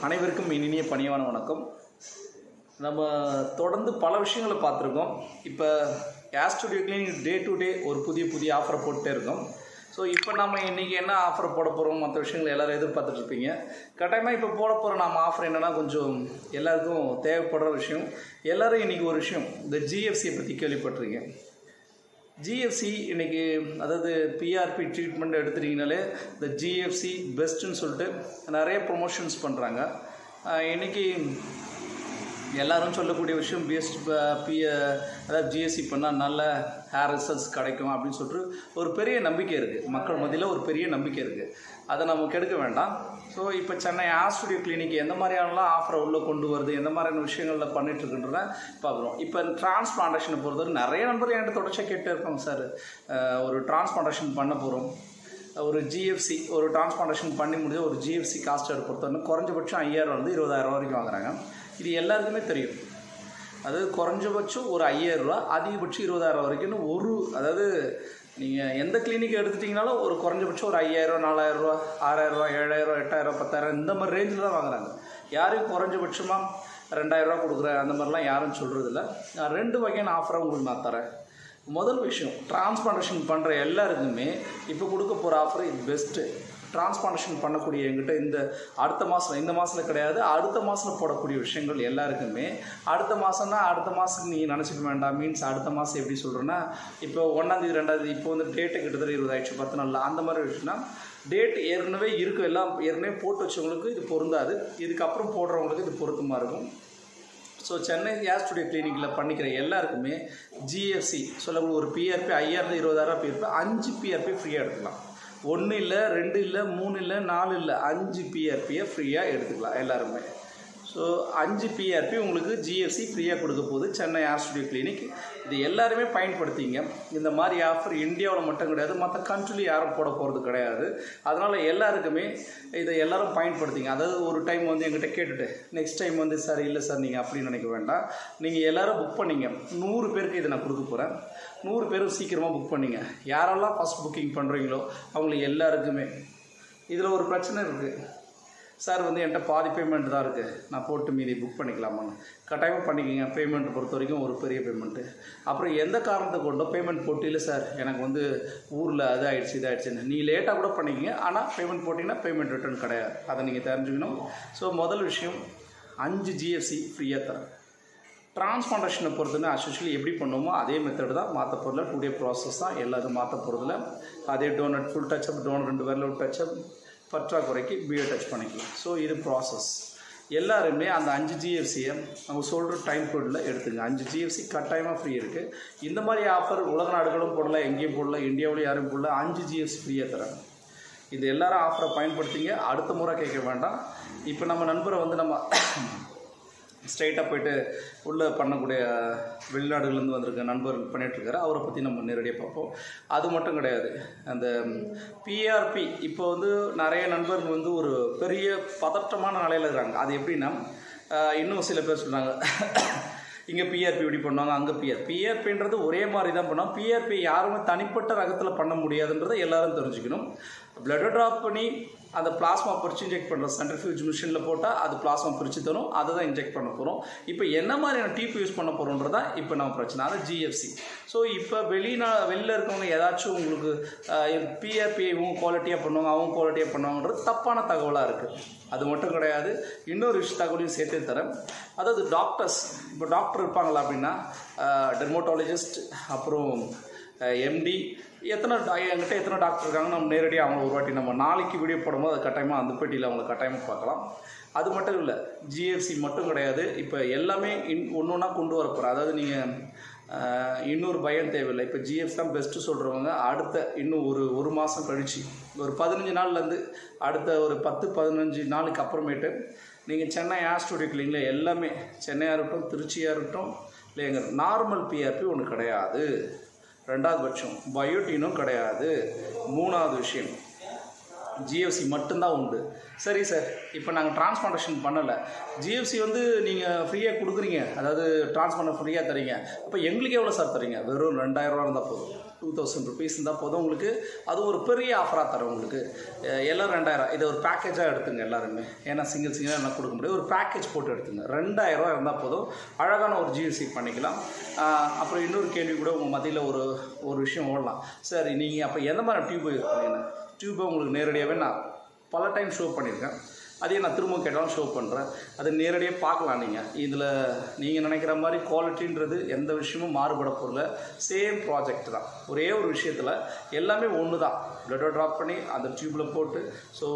அனைவருக்கும் இனிய பணிவான வணக்கம் நம்ம தொடர்ந்து பல விஷயங்களை பார்த்துருக்கோம் இப்போ air studio clinic day to day ஒரு புதிய புதிய ஆஃபரை போட்டுட்டே இருக்கோம் ஸோ இப்போ நம்ம இன்றைக்கி என்ன ஆஃபர் போட போகிறோம் மற்ற விஷயங்கள் எல்லோரும் எதிர்பார்த்துட்டு இருப்பீங்க கட்டாயமாக இப்போ போட போகிற நம்ம ஆஃபர் என்னென்னா கொஞ்சம் எல்லாருக்கும் தேவைப்படுற விஷயம் எல்லோரும் இன்றைக்கி ஒரு விஷயம் இந்த ஜிஎஃப்சியை பற்றி கேள்விப்பட்டிருக்கேன் ஜிஎஃப்சி இன்னைக்கு அதாவது பிஆர்பி ட்ரீட்மெண்ட் எடுத்துட்டிங்கனாலே இந்த ஜிஎஃப்சி பெஸ்ட்டுன்னு சொல்லிட்டு நிறைய ப்ரொமோஷன்ஸ் பண்ணுறாங்க இன்றைக்கி எல்லாரும் சொல்லக்கூடிய விஷயம் பெஸ்ட் பி அதாவது ஜிஎஸ்சி பண்ணால் நல்ல ஹேர் ரிசல்ட்ஸ் கிடைக்கும் அப்படின்னு சொல்லிட்டு ஒரு பெரிய நம்பிக்கை இருக்குது மக்கள் மத்தியில் ஒரு பெரிய நம்பிக்கை இருக்குது அதை நம்ம கெடுக்க வேண்டாம் ஸோ இப்போ சென்னை ஆர் ஸ்டுடியோ கிளினிக் எந்த மாதிரியானலாம் ஆஃபரை உள்ளே கொண்டு வருது எந்த மாதிரியான விஷயங்களில் பண்ணிட்டு இருக்குன்றத பார்க்குறோம் இப்போ டிரான்ஸ்பிளான்டேஷனை பொறுத்தவரை நிறைய நண்பர் என்கிட்ட தொடர்ச்சியாக கேட்டே இருப்பாங்க சார் ஒரு டிரான்ஸ்பிளான்டேஷன் பண்ண போகிறோம் ஒரு ஜிஎஃப்சி ஒரு டிரான்ஸ்பிளான்டேஷன் பண்ணி முடிஞ்ச ஒரு ஜிஎஃப்சி காஸ்ட் பொறுத்தவரை குறைஞ்சபட்சம் ஐயாயிரம் வந்து இருபதாயிரம் வரைக்கும் வாங்குறாங்க இது எல்லாருக்குமே தெரியும் அதாவது குறைஞ்சபட்சம் ஒரு ஐயாயிரரூவா அதிகபட்சம் இருபதாயிரம் வரைக்கும்னு ஒரு அதாவது நீங்கள் எந்த கிளினிக் எடுத்துட்டிங்கனாலும் ஒரு குறைஞ்சபட்சம் ஒரு ஐயாயிரம் நாலாயிரரூவா ஆறாயிரரூவா ஏழாயிரம் எட்டாயிரம் பத்தாயிரம் இந்த மாதிரி ரேஞ்சில் தான் வாங்குறாங்க யாரையும் குறைஞ்சபட்சமாக ரெண்டாயிரரூவா கொடுக்குறேன் அந்த மாதிரிலாம் யாரும் சொல்கிறதில்ல நான் ரெண்டு வகையான ஆஃபராக உங்களுக்கு நான் தரேன் முதல் விஷயம் டிரான்ஸ்பிளான்டேஷன் பண்ணுற எல்லாருக்குமே இப்போ கொடுக்க போகிற ஆஃபர் இது பெஸ்ட்டு டிரான்ஸ்பிளான்டேஷன் பண்ணக்கூடிய எங்கிட்ட இந்த அடுத்த மாதம் இந்த மாதத்தில் கிடையாது அடுத்த மாதத்தில் போடக்கூடிய விஷயங்கள் எல்லாருக்குமே அடுத்த மாதம்னா அடுத்த மாதத்துக்கு நீங்கள் நினச்சிக்க வேண்டாம் மீன்ஸ் அடுத்த மாதம் எப்படி சொல்கிறேன்னா இப்போ ஒன்றாந்தேதி ரெண்டாந்தேதி இப்போ வந்து டேட்டு கிட்டத்தட்ட இருபதாயிடுச்சு பத்து நாளில் அந்த மாதிரி விஷயம்னா டேட் ஏற்கனவே இருக்கும் எல்லாம் ஏற்கனவே போட்டு வச்சவங்களுக்கு இது பொருந்தாது இதுக்கப்புறம் போடுறவங்களுக்கு இது பொருத்தமாக இருக்கும் ஸோ சென்னை ஏர் ஸ்டுடியோ கிளினிக்கில் பண்ணிக்கிற எல்லாருக்குமே ஜிஎஃப்சி சொல்லக்கூடிய ஒரு பிஆர்பி ஐயாயிரத்து இருபதாயிரம் பிஆர்பி அஞ்சு பிஆர்பி ஃப்ரீயாக எடுத்துக்கலாம் ஒன்று இல்லை ரெண்டு இல்லை மூணு இல்லை நாலு இல்லை அஞ்சு பிஆர்பியை ஃப்ரீயாக எடுத்துக்கலாம் எல்லாருமே ஸோ அஞ்சு பிஆர்பி உங்களுக்கு ஜிஎஃப்சி ஃப்ரீயாக கொடுக்க போகுது சென்னை ஏர் ஸ்டுடியோ கிளினிக் இது எல்லாருமே பயன்படுத்திங்க இந்த மாதிரி ஆஃபர் இந்தியாவில் மட்டும் கிடையாது மற்ற கண்ட்ரிலையும் யாரும் போட போகிறது கிடையாது அதனால் எல்லாருக்குமே இதை எல்லாரும் பயன்படுத்திங்க அதாவது ஒரு டைம் வந்து எங்கிட்ட கேட்டுட்டு நெக்ஸ்ட் டைம் வந்து சார் இல்லை சார் நீங்கள் அப்படின்னு நினைக்க வேண்டாம் நீங்கள் எல்லோரும் புக் பண்ணிங்க நூறு பேருக்கு இதை நான் கொடுக்க போகிறேன் நூறு பேரும் சீக்கிரமாக புக் பண்ணிங்க யாரெல்லாம் ஃபஸ்ட் புக்கிங் பண்ணுறீங்களோ அவங்களுக்கு எல்லாருக்குமே இதில் ஒரு பிரச்சனை இருக்குது சார் வந்து என்கிட்ட பாதி பேமெண்ட் தான் இருக்குது நான் போட்டு மீதி புக் பண்ணிக்கலாமான்னு கட்டாயமாக பண்ணிக்கோங்க பேமெண்ட் பொறுத்த வரைக்கும் ஒரு பெரிய பேமெண்ட்டு அப்புறம் எந்த காரணத்தை கொண்டோ பேமெண்ட் போட்டு இல்லை சார் எனக்கு வந்து ஊரில் அது ஆயிடுச்சு இது ஆயிடுச்சுன்னு நீ லேட்டாக கூட பண்ணிக்கங்க ஆனால் பேமெண்ட் போட்டிங்கன்னா பேமெண்ட் ரிட்டர்ன் கிடையாது அதை நீங்கள் தெரிஞ்சுக்கணும் ஸோ முதல் விஷயம் அஞ்சு ஜிஎஃப்சி ஃப்ரீயாக தரேன் டிரான்ஸ்பாண்டேஷனை பொறுத்தவரை அஸ்யூஷுவலி எப்படி பண்ணுவோமோ அதே மெத்தட் தான் மாற்ற பொருளில் டூ டே ப்ராசஸ் தான் எல்லாரும் மாற்ற போகிறதுல அதே டோனட் ஃபுல் டச்சப் டோனட் ரெண்டு பேரில் டச்சப் பற்றாக்குறைக்கு பிஏ டச் பண்ணிக்கலாம் ஸோ இது ப்ராசஸ் எல்லாருமே அந்த அஞ்சு ஜிஎஃப்சியை அவங்க சொல்கிற டைம் பீரியடில் எடுத்துங்க அஞ்சு ஜிஎஃப்சி கட்டாயமாக ஃப்ரீ இருக்குது இந்த மாதிரி ஆஃபர் உலக நாடுகளும் போடல எங்கேயும் போடல இந்தியாவிலையும் யாரும் போடல அஞ்சு ஜிஎஃப்சி ஃப்ரீயாக தராங்க இது எல்லாரும் ஆஃபரை பயன்படுத்திங்க அடுத்த முறை கேட்க வேண்டாம் இப்போ நம்ம நண்பரை வந்து நம்ம ஸ்ட்ரைட்டாக போயிட்டு உள்ளே பண்ணக்கூடிய வெளிநாடுகள்லேருந்து வந்திருக்க நண்பர் பண்ணிகிட்ருக்காரு அவரை பற்றி நம்ம நேரடியாக பார்ப்போம் அது மட்டும் கிடையாது அந்த பிஆர்பி இப்போ வந்து நிறைய நண்பர்கள் வந்து ஒரு பெரிய பதற்றமான நிலையில் இருக்கிறாங்க அது எப்படின்னா இன்னும் சில பேர் சொல்கிறாங்க இங்கே பிஆர்பி இப்படி பண்ணுவாங்க அங்கே பிஆர் பிஆர்பின்றது ஒரே மாதிரி தான் பண்ணுவோம் பிஆர்பி யாருமே தனிப்பட்ட ரகத்தில் பண்ண முடியாதுன்றதை எல்லாரும் தெரிஞ்சுக்கணும் பிளட்டை ட்ராப் பண்ணி அந்த பிளாஸ்மா பிரித்து இன்ஜெக்ட் பண்ணுற சென்ட்ரிஃபியூஜ் மிஷினில் போட்டால் அது பிளாஸ்மா பிரித்து தரும் அதை தான் இன்ஜெக்ட் பண்ண போகிறோம் இப்போ என்ன மாதிரியான டியூப் யூஸ் பண்ண போகிறோன்றது தான் இப்போ நம்ம பிரச்சனை அது ஜிஎஃப்சி ஸோ இப்போ வெளிநா வெளியில் இருக்கவங்க ஏதாச்சும் உங்களுக்கு பிஆர்பி இவங்க குவாலிட்டியாக பண்ணுவாங்க அவங்க குவாலிட்டியாக பண்ணுவாங்கன்றது தப்பான தகவலாக இருக்குது அது மட்டும் கிடையாது இன்னொரு விஷய தகவலையும் சேர்த்து தரேன் அதாவது டாக்டர்ஸ் இப்போ டாக்டர் இருப்பாங்களா அப்படின்னா டெர்மோட்டாலஜிஸ்ட் அப்புறம் எம்டி எத்தனை என்கிட்ட எத்தனை டாக்டர் இருக்காங்க நம்ம நேரடியாக அவங்க ஒரு வாட்டி நம்ம நாளைக்கு வீடியோ போடும்போது அது கட்டாயமாக அந்த பெட்டியில் அவங்களை கட்டாயமாக பார்க்கலாம் அது மட்டும் இல்லை ஜிஎஃப்சி மட்டும் கிடையாது இப்போ எல்லாமே இன் ஒன்று ஒன்றா கொண்டு வர போகிறேன் அதாவது நீங்கள் இன்னொரு பயம் தேவையில்லை இப்போ ஜிஎஃப் தான் பெஸ்ட்டு சொல்கிறவங்க அடுத்த இன்னும் ஒரு ஒரு மாதம் கழித்து ஒரு பதினஞ்சு நாள்லேருந்து அடுத்த ஒரு பத்து பதினஞ்சு நாளுக்கு அப்புறமேட்டு நீங்கள் சென்னை ஏர் ஸ்டுடியோ கிளினிக்கில் எல்லாமே சென்னையாக இருக்கட்டும் திருச்சியாக இருக்கட்டும் இல்லை எங்கள் நார்மல் பிஆர்பி ஒன்று கிடையாது ரெண்டாவது பட்சம் பயோட்டினும் கிடையாது மூணாவது விஷயம் ஜிஎஃப்சி மட்டும்தான் உண்டு சரி சார் இப்போ நாங்கள் டிரான்ஸ்பாண்டேஷன் பண்ணலை ஜிஎஃப்சி வந்து நீங்கள் ஃப்ரீயாக கொடுக்குறீங்க அதாவது டிரான்ஸ்பாண்டர் ஃப்ரீயாக தரீங்க அப்போ எங்களுக்கு எவ்வளோ சார் தரீங்க வெறும் ரெண்டாயிரரூவா இருந்தால் போதும் டூ தௌசண்ட் ருபீஸ் இருந்தால் போதும் உங்களுக்கு அது ஒரு பெரிய ஆஃபராக தரும் உங்களுக்கு அஹ் எல்லாம் ரெண்டாயிரம் இதை ஒரு பேக்கேஜாக எடுத்துங்க எல்லாருமே ஏன்னா சிங்கிள் சிங்கிளாக என்ன கொடுக்க முடியாது ஒரு பேக்கேஜ் போட்டு எடுத்துங்க ரெண்டாயிரம் ரூபா இருந்தால் போதும் அழகான ஒரு ஜிஎஸ்சி பண்ணிக்கலாம் அஹ் அப்புறம் இன்னொரு கேள்வி கூட உங்கள் மத்தியில் ஒரு ஒரு விஷயம் ஓடலாம் சரி நீங்கள் அப்போ எந்த மாதிரி டியூப் யூஸ் பண்ணீங்க டியூப்பை உங்களுக்கு நேரடியாகவே நான் பல டைம் ஷோ பண்ணியிருக்கேன் அதே நான் திரும்ப கேட்டாலும் ஷோ பண்ணுறேன் அது நேரடியாக பார்க்கலாம் நீங்கள் இதில் நீங்கள் நினைக்கிற மாதிரி குவாலிட்டின்றது எந்த விஷயமும் மாறுபட போகல சேம் ப்ராஜெக்ட் தான் ஒரே ஒரு விஷயத்தில் எல்லாமே ஒன்று தான் பிளட்டை ட்ராப் பண்ணி அந்த டியூப்பில் போட்டு ஸோ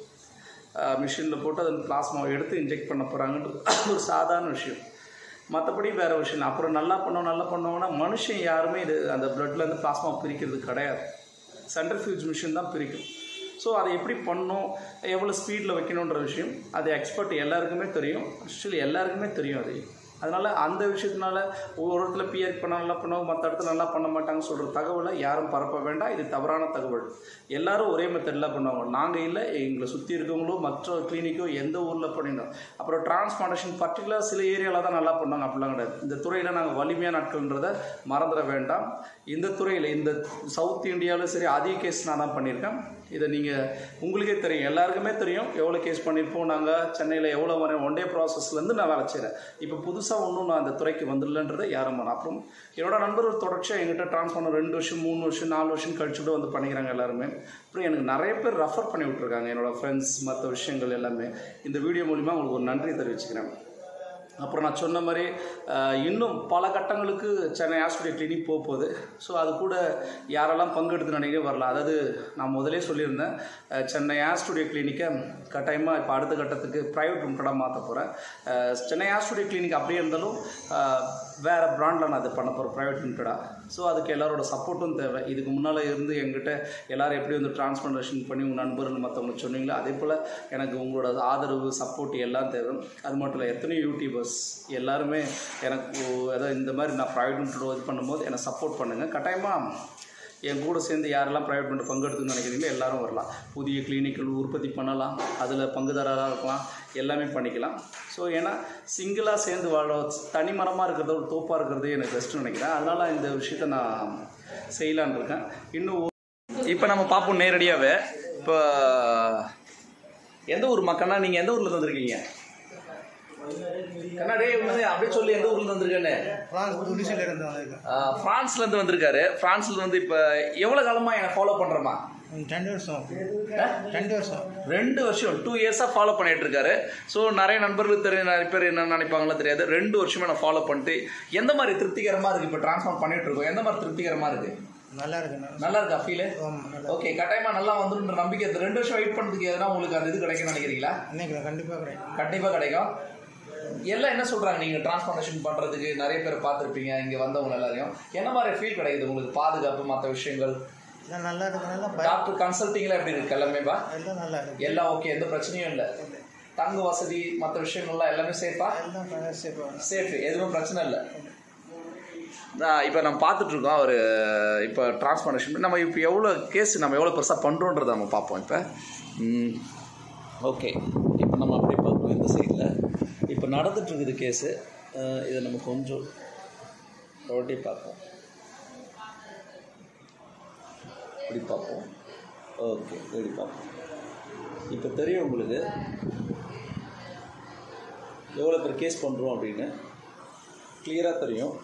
மிஷினில் போட்டு அதில் பிளாஸ்மாவை எடுத்து இன்ஜெக்ட் பண்ண போகிறாங்கன்றது ஒரு சாதாரண விஷயம் மற்றபடி வேறு விஷயம் இல்லை. அப்புறம் நல்லா பண்ணோம் நல்லா பண்ணோம்னா மனுஷன் யாருமே இது அந்த பிளட்லேருந்து பிளாஸ்மா பிரிக்கிறது கிடையாது சென்ட்ரிஃபியூஜ் மிஷின் தான் பிரிக்கும் ஸோ அதை எப்படி பண்ணணும் எவ்வளோ ஸ்பீடில் வைக்கணுன்ற விஷயம் அது எக்ஸ்பர்ட் எல்லாருக்குமே தெரியும் ஆக்சுவலி எல்லாருக்குமே தெரியும் அது அதனால் அந்த விஷயத்தினால ஒரு இடத்துல பிஆர் பண்ண நல்லா பண்ணுவோம் மற்ற இடத்துல நல்லா பண்ண மாட்டாங்க சொல்கிற தகவலை யாரும் பரப்ப வேண்டாம் இது தவறான தகவல் எல்லாரும் ஒரே மெத்தடில் பண்ணுவாங்க நாங்கள் இல்லை எங்களை சுற்றி இருக்கவங்களோ மற்ற கிளினிக்கோ எந்த ஊரில் பண்ணிட்டோம் அப்புறம் டிரான்ஸ்பிளான்டேஷன் பர்டிகுலர் சில ஏரியாவில் தான் நல்லா பண்ணாங்க அப்படிலாம் கிடையாது இந்த துறையில் நாங்கள் வலிமையான நாட்கள்ன்றதை மறந்துட வேண்டாம் இந்த துறையில் இந்த சவுத் இந்தியாவில் சரி அதிக கேஸ் நான் தான் பண்ணியிருக்கேன் இதை நீங்கள் உங்களுக்கே தெரியும் எல்லாருக்குமே தெரியும் எவ்வளோ கேஸ் பண்ணியிருப்போம் நாங்கள் சென்னையில் எவ்வளோ வரேன் ஒன் டே ப்ராசஸ்லேருந்து நான் வேலை செய்கிறேன் இப்போ புதுசாக ஒன்றும் நான் அந்த துறைக்கு வந்துடலன்றதை யாரும் பண்ண அப்புறம் என்னோட நண்பர்கள் தொடர்ச்சியாக எங்கிட்ட ட்ரான்ஸ்ஃபார்மர் ரெண்டு வருஷம் மூணு வருஷம் நாலு வருஷம் கழிச்சு கூட வந்து பண்ணிக்கிறாங்க எல்லாருமே அப்புறம் எனக்கு நிறைய பேர் ரெஃபர் பண்ணி விட்ருக்காங்க என்னோடய ஃப்ரெண்ட்ஸ் மற்ற விஷயங்கள் எல்லாமே இந்த வீடியோ மூலிமா உங்களுக்கு ஒரு நன்றி தெரிவிச்சுக்கிறேன் அப்புறம் நான் சொன்ன மாதிரி அஹ், இன்னும் பல கட்டங்களுக்கு சென்னை ஹாஸ்பிட்டல் கிளினிக் போக போகுது ஸோ அது கூட யாரெல்லாம் பங்கெடுத்து நினைக்கிறே வரலாம் அதாவது நான் முதலே சொல்லியிருந்தேன் அஹ், சென்னை ஹாஸ்டுடியோ கிளினிக்கை கட்டாயமாக இப்போ அடுத்த கட்டத்துக்கு ப்ரைவேட் லிமிட்டடாக மாற்ற போகிறேன் சென்னை ஹாஸ்டுடியோ கிளினிக் அப்படியே இருந்தாலும் அஹ், வேறு பிராண்டில் நான் அது பண்ண போகிறேன் ப்ரைவேட் லிமிட்டடாக ஸோ அதுக்கு எல்லாரோட சப்போர்ட்டும் தேவை இதுக்கு முன்னால் இருந்து எங்கிட்ட எல்லாரும் எப்படி வந்து டிரான்ஸ்பிளான்டேஷன் பண்ணி உங்கள் நண்பர்கள் மற்றவங்க சொன்னீங்களோ அதே போல் எனக்கு உங்களோட ஆதரவு சப்போர்ட் எல்லாம் தேவை அது மட்டும் இல்லை எத்தனையோ யூடியூபர்ஸ் எல்லாருமே எனக்கு ஏதோ இந்த மாதிரி நான் ப்ரைவேட் லிமிட்டட் இது பண்ணும்போது என்னை சப்போர்ட் பண்ணுங்கள் கட்டாயமாக என் கூட சேர்ந்து யாரெல்லாம் ப்ரைவேட் பண்ணிட்டு பங்கெடுத்துன்னு நினைக்கிறீங்களோ எல்லாரும் வரலாம் புதிய கிளினிக்கள் உற்பத்தி பண்ணலாம் அதில் பங்குதாரராக இருக்கலாம் எல்லாமே பண்ணிக்கலாம் ஸோ ஏன்னா சிங்கிளாக சேர்ந்து வாழ தனி மரமாக இருக்கிறத ஒரு தோப்பாக இருக்கிறது எனக்கு பெஸ்ட்டுன்னு நினைக்கிறேன் அதனால் இந்த விஷயத்த நான் செய்யலான்னு இருக்கேன் இன்னும் இப்போ நம்ம பார்ப்போம் நேரடியாகவே இப்போ எந்த ஊர் மக்கள்னா நீங்கள் எந்த ஊரில் வந்திருக்கீங்க கண்ணாடே உள்ளது அப்படியே சொல்லி எந்த ஊர்ல வந்திருக்கேன்னு பிரான்ஸ் துணிசில இருந்து வந்திருக்கேன் ஆஹ் பிரான்ஸ்ல இருந்து வந்திருக்காரு பிரான்ஸ்ல வந்து இப்ப எவ்வளவு காலமா என்ன ஃபாலோ பண்றமா ம், ரெண்டு வருஷம் ரெண்டு வருஷம் ரெண்டு வருஷம் டூ இயர்ஸாக ஃபாலோ பண்ணிட்டு இருக்காரு ஸோ நிறைய நண்பர்களுக்கு தெரியும் நிறைய பேர் என்ன நினைப்பாங்களோ தெரியாது ரெண்டு வருஷமா நான் ஃபாலோ பண்ணிட்டு எந்த மாதிரி திருப்திகரமா இருக்கு இப்போ ட்ரான்ஸ்ஃபார்ம் பண்ணிட்டு இருக்கோம் எந்த மாதிரி திருப்திகரமா இருக்கு நல்லா இருக்கு நல்லா நல்லா இருக்கா ஃபீலு ஆமாம் நல்லா ஓகே கட்டாயமா நல்லா வந்துருன்ற நம்பிக்கை இந்த ரெண்டு வருஷம் வெயிட் பண்ணதுக்கு எதனா உங்களுக்கு அந்த இது கிடைக்கும்னு நினைக்கிறீங்களா இன்னைக்கு கண்டிப்பாக கிடைக்கும் கண்டிப்பா கிடைக்கும் எல்லாம் என்ன சொல்றாங்க நீங்க டிரான்ஸ்பிளான்டேஷன் பண்றதுக்கு நிறைய பேர் பார்த்துருப்பீங்க இங்க வந்தவங்க எல்லாரையும் என்ன மாதிரி ஃபீல் கிடைக்குது உங்களுக்கு பாதுகாப்பு மற்ற விஷயங்கள் எல்லாம் நல்லா இருக்கு நல்லா பய டாக்டர் கன்சல்டிங்லாம் எப்படி இருக்கு எல்லாமேப்பா எல்லாம் நல்லா இருக்கு எல்லாம் ஓகே எந்த பிரச்சனையும் இல்லை தங்க வசதி மற்ற விஷயங்கள்லாம் எல்லாமே சேஃபா எல்லாம் சேஃபாக சேஃப் எதுவும் பிரச்சனை இல்லை இப்போ நம்ம பார்த்துட்டு இருக்கோம் அவர் இப்போ டிரான்ஸ்பிளான்டேஷன் நம்ம இப்போ எவ்வளோ கேஸ் நம்ம எவ்வளோ பெருசாக பண்ணுறோன்றதை நம்ம பார்ப்போம் இப்போ ஓகே இப்போ நம்ம அப்படியே பார்ப்போம் இந்த சைடில் இப்போ நடந்துட்டு இருக்குது கேஸு இதை நம்ம கொஞ்சம் ரொட்டி பார்ப்போம் இப்படி பார்ப்போம் ஓகே இப்படி பார்ப்போம் இப்போ தெரியும் உங்களுக்கு எவ்வளோ பேர் கேஸ் பண்ணுறோம் அப்படின்னு கிளியராக தெரியும்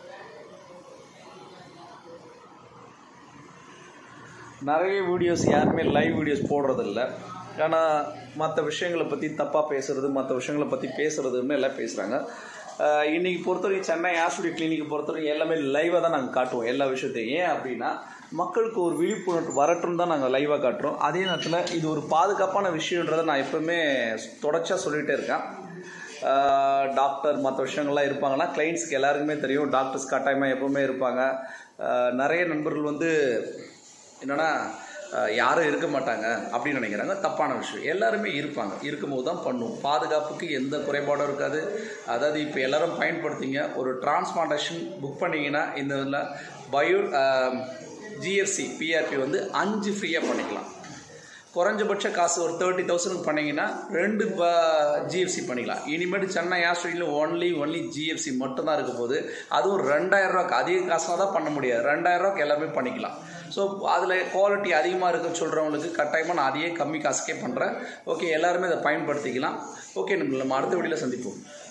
நிறைய வீடியோஸ் யாருமே லைவ் வீடியோஸ் போடுறதில்ல ஏன்னா மற்ற விஷயங்களை பற்றி தப்பாக பேசுகிறது மற்ற விஷயங்களை பற்றி பேசுகிறதுன்னு எல்லாம் பேசுகிறாங்க இன்றைக்கி பொறுத்தவரைக்கும் சென்னை ஆஸ்டுடியோ கிளினிக் பொறுத்தவரைக்கும் எல்லாமே லைவாக தான் நாங்கள் காட்டுவோம் எல்லா விஷயத்தையும் ஏன் அப்படின்னா மக்களுக்கு ஒரு விழிப்புணர்வு வரட்டும் தான் நாங்கள் லைவாக காட்டுறோம் அதே நேரத்தில் இது ஒரு பாதுகாப்பான விஷயன்றதை நான் எப்பவுமே தொடர்ச்சியாக சொல்லிகிட்டே இருக்கேன் ஆஹ் டாக்டர் மற்ற விஷயங்கள்லாம் இருப்பாங்கன்னா கிளைண்ட்ஸ்க்கு எல்லாருக்குமே தெரியும் டாக்டர்ஸ் கட்டாயமாக எப்பவுமே இருப்பாங்க ஆஹ் நிறைய நண்பர்கள் வந்து என்னென்னா யாரும் இருக்க மாட்டாங்க அப்படின்னு நினைக்கிறாங்க தப்பான விஷயம் எல்லாருமே இருப்பாங்க இருக்கும்போது தான் பண்ணுவோம் பாதுகாப்புக்கு எந்த குறைபாடும் இருக்காது அதாவது இப்போ எல்லாரும் பயன்படுத்திங்க ஒரு டிரான்ஸ்பிளான்டேஷன் புக் பண்ணிங்கன்னா இந்த இதில் பயோ ஜிஎஃப்சி பிஆர்பி வந்து அஞ்சு ஃப்ரீயாக பண்ணிக்கலாம் குறைஞ்சபட்ச காசு ஒரு தேர்ட்டி தௌசண்ட் பண்ணீங்கன்னா ரெண்டு ஜிஎஃப்சி பண்ணிக்கலாம் இனிமேட்டு சென்னை ஆஸ்ட்ரேலியில் ஒன்லி ஒன்லி ஜிஎஃப்சி மட்டும் தான் இருக்க போகுது அதுவும் ரெண்டாயிரம் ரூபாய்க்கு அதிக காசுலாம் தான் பண்ண முடியாது ரெண்டாயிரம் ரூபாய்க்கு எல்லாமே பண்ணிக்கலாம் ஸோ அதில் குவாலிட்டி அதிகமாக இருக்குன்னு சொல்கிறவங்களுக்கு கட்டாயமாக நான் அதையே கம்மி காசுக்கே பண்ணுறேன் ஓகே எல்லாருமே அதை பயன்படுத்திக்கலாம் ஓகே நம்ம நம்ம அடுத்த வீடியோவில் சந்திப்போம்